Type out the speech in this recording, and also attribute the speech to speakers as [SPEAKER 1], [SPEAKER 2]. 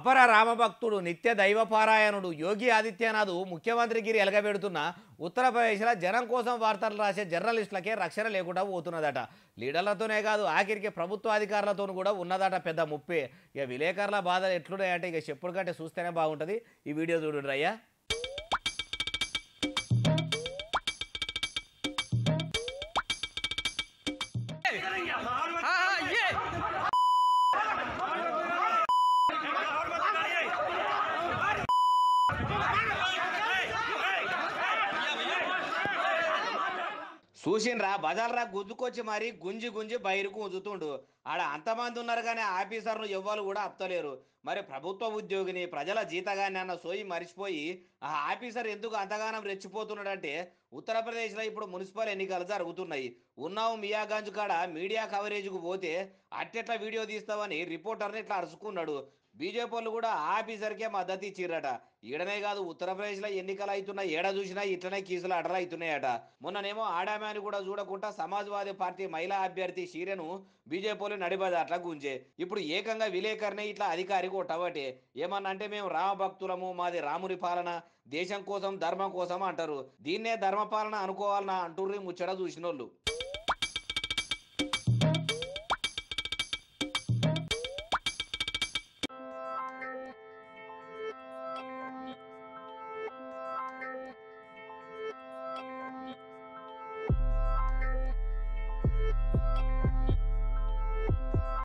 [SPEAKER 1] అపర రామభక్తుడు నిత్య దైవపారాయణుడు యోగి ఆదిత్యనాథ్ ముఖ్యమంత్రిగిరి ఎలగబెడుతున్న ఉత్తరప్రదేశ్లో జనం కోసం వార్తలు రాసే జర్నలిస్టులకే రక్షణ లేకుండా పోతున్నదట లీడర్లతోనే కాదు ఆఖరికి ప్రభుత్వ అధికారులతో కూడా ఉన్నదట పెద్ద ముప్పే ఇక విలేకరుల బాధలు ఎట్లున్నాయంటే ఇక చెప్పుడు కంటే చూస్తేనే బాగుంటుంది ఈ వీడియో చూడండి అయ్యా చూసిండ్రా బజార్రా గుద్దుకొచ్చి మరి గుంజి గుంజి బయటకు ఉంచుతుండు ఆడ అంతమంది ఉన్నారు కానీ ఆఫీసర్లు ఎవ్వరు కూడా అప్తలేరు మరి ప్రభుత్వ ఉద్యోగిని ప్రజల జీతగాన్ని అన్న సోయి మరిచిపోయి ఆ ఆఫీసర్ ఎందుకు అంతగానం రెచ్చిపోతున్నాడంటే ఉత్తరప్రదేశ్లో ఇప్పుడు మున్సిపల్ ఎన్నికలు జరుగుతున్నాయి ఉన్నావు మియాగంజ్ కాడ మీడియా కవరేజ్కు పోతే అట్టెట్లా వీడియో తీస్తావని రిపోర్టర్ని ఇట్లా అరుచుకున్నాడు బీజేపీ వాళ్ళు కూడా ఆ ఆఫీసర్కే మద్దతు ఇచ్చిర్రట ఈడనే కాదు ఉత్తరప్రదేశ్లో ఎన్నికలు అవుతున్నా ఏడ చూసినా ఇట్లనే కీసులు అడ్డలు అవుతున్నాయట మొన్ననేమో ఆడామాని కూడా చూడకుండా సమాజ్వాదీ పార్టీ మహిళా అభ్యర్థి షీరెను బీజేపీలు నడిపది అట్లా గుంజే ఇప్పుడు ఏకంగా విలేకరణ ఇట్లా అధికారి కొట్టబట్టే ఏమన్నా అంటే మేము రామభక్తులము మాది రాముని పాలన దేశం కోసం ధర్మం కోసం అంటారు దీన్నే ధర్మపాలన అనుకోవాలనా అంటుర్రి ముచ్చట చూసినోళ్ళు